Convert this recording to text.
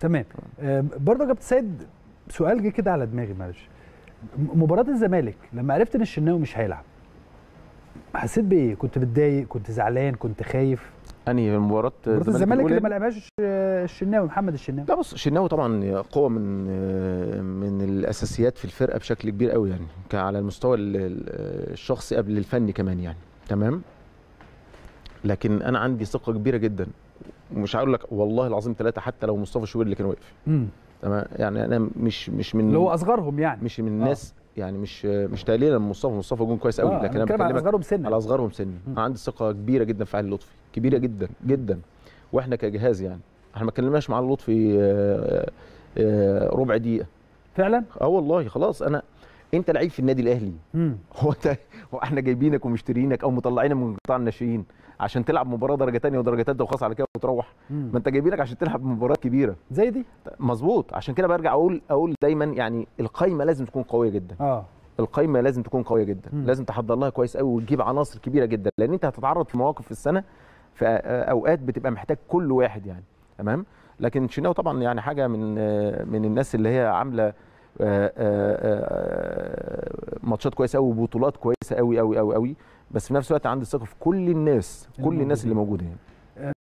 تمام آه، برضه يا كابتن سيد سؤال جه كده على دماغي معلش م- مباراه الزمالك لما عرفت ان الشناوي مش هيلعب حسيت بايه كنت متضايق كنت زعلان كنت خايف انهي مباراه مباراه الزمالك الأولى؟ اللي ما لعبهاش آه، الشناوي محمد الشناوي لا بص الشناوي طبعا قوه من من الاساسيات في الفرقه بشكل كبير قوي يعني ك- على المستوى ال- ال- الشخصي قبل الفني كمان يعني تمام لكن انا عندي ثقه كبيره جدا ومش هقول لك والله العظيم ثلاثه حتى لو مصطفى شوبير اللي كان واقف امم تمام يعني انا مش مش من اللي هو اصغرهم يعني مش من الناس يعني مش مش تقليلا من مصطفى مصطفى جون كويس قوي آه، لكن أنا انا بتكلم على بكلمك اصغرهم سنا على اصغرهم سن انا عندي ثقه كبيره جدا في علي لطفي كبيره جدا جدا واحنا كجهاز يعني احنا ما اتكلمناش مع علي لطفي آه، آه، ربع دقيقه فعلا اه والله خلاص انا انت لعيب في النادي الاهلي امم هو انت هو احنا جايبينك ومشترينك او مطلعينك من قطاع الناشئين عشان تلعب مباراه درجه ثانيه ودرجه ثالثه وخلاص على كده وتروح ما انت جايبينك عشان تلعب مباراه كبيره زي دي مظبوط عشان كده برجع اقول اقول دايما يعني القايمه لازم تكون قويه جدا اه القايمه لازم تكون قويه جدا مم. لازم تحضر لها كويس قوي وتجيب عناصر كبيره جدا لان انت هتتعرض في مواقف في السنه في اوقات بتبقى محتاج كل واحد يعني تمام لكن شناوي طبعا يعني حاجه من آه، من الناس اللي هي عامله آه، آه، آه، ماتشات كويسه قوي وبطولات كويسه قوي قوي قوي قوي بس في نفس الوقت عندي ثقه في كل الناس كل الناس اللي موجوده يعني